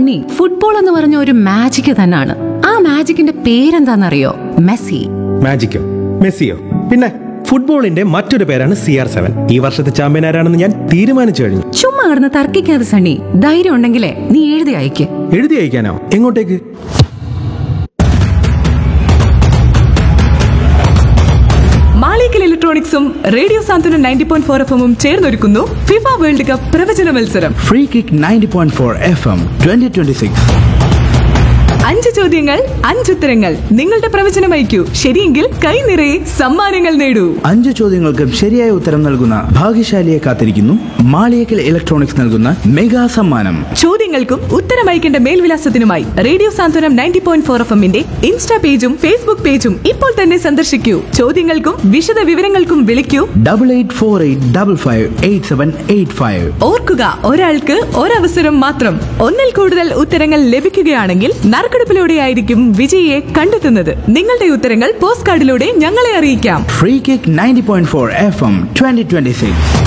Sunny football എന്ന് പറഞ്ഞ ഒരു മാജിക് തന്നെയാണ് ആ മാജിക്കിന്റെ പേരെന്താണെന്നറിയോ മെസ്സി മാജിക്കോ മെസ്സിയോ പിന്നെ ഫുട്ബോളിന്റെ മറ്റൊരു പേരാണ് സി ആർ സെവൻ ഈ വർഷത്തെ ചാമ്പ്യൻ ആരാണെന്ന് ഞാൻ തീരുമാനിച്ചു കഴിഞ്ഞു ചുമ്മാ കിടന്ന് തർക്കിക്കാതെ സണ്ണി ധൈര്യം ഉണ്ടെങ്കിലേ നീ എഴുതി അയക്ക് എഴുതി അയക്കാനോ എങ്ങോട്ടേക്ക് മാളിക്കൽ ഇലക്ട്രോണിക്സും radio Santhwanam ninety point four F എമ്മും ചേർന്നൊരുക്കുന്നു ഫിഫ വേൾഡ് കപ്പ് പ്രവചന മത്സരം free kick ninety point four F M twenty twenty six അഞ്ച് ചോദ്യങ്ങൾ അഞ്ചുത്തരങ്ങൾ നിങ്ങളുടെ പ്രവചനം അയക്കൂ ശരിയെങ്കിൽ കൈ നിറയെ സമ്മാനങ്ങൾ നേടൂ അഞ്ച് ചോദ്യങ്ങൾക്കും ശരിയായ ഉത്തരം നൽകുന്ന ഭാഗ്യശാലിയെ കാത്തിരിക്കുന്നു മാളിയേക്കൽ ഇലക്ട്രോണിക്സ് നൽകുന്ന മെഗാ സമ്മാനം ചോദ്യങ്ങൾക്കും ഉത്തരം അയക്കേണ്ട മേൽവിലാസത്തിനുമായി radio Santhwanam ninety point four F എമ്മിന്റെ ഇൻസ്റ്റാ പേജും ഫേസ്ബുക്ക് പേജും ഇപ്പോൾ തന്നെ സന്ദർശിക്കൂ ചോദ്യങ്ങൾക്കും വിശദ വിവരങ്ങൾക്കും വിളിക്കൂ double eight four eight double five eight seven eight five ഓർക്കുക ഒരാൾക്ക് ഒരവസരം മാത്രം ഒന്നിൽ കൂടുതൽ ഉത്തരങ്ങൾ ലഭിക്കുകയാണെങ്കിൽ നറുക്കെടുപ്പിലൂടെയായിരിക്കും വിജയിയെ കണ്ടെത്തുന്നത് നിങ്ങളുടെ ഉത്തരങ്ങൾ പോസ്റ്റ് കാർഡിലൂടെ ഞങ്ങളെ അറിയിക്കാം free kick ninety point four F M twenty twenty six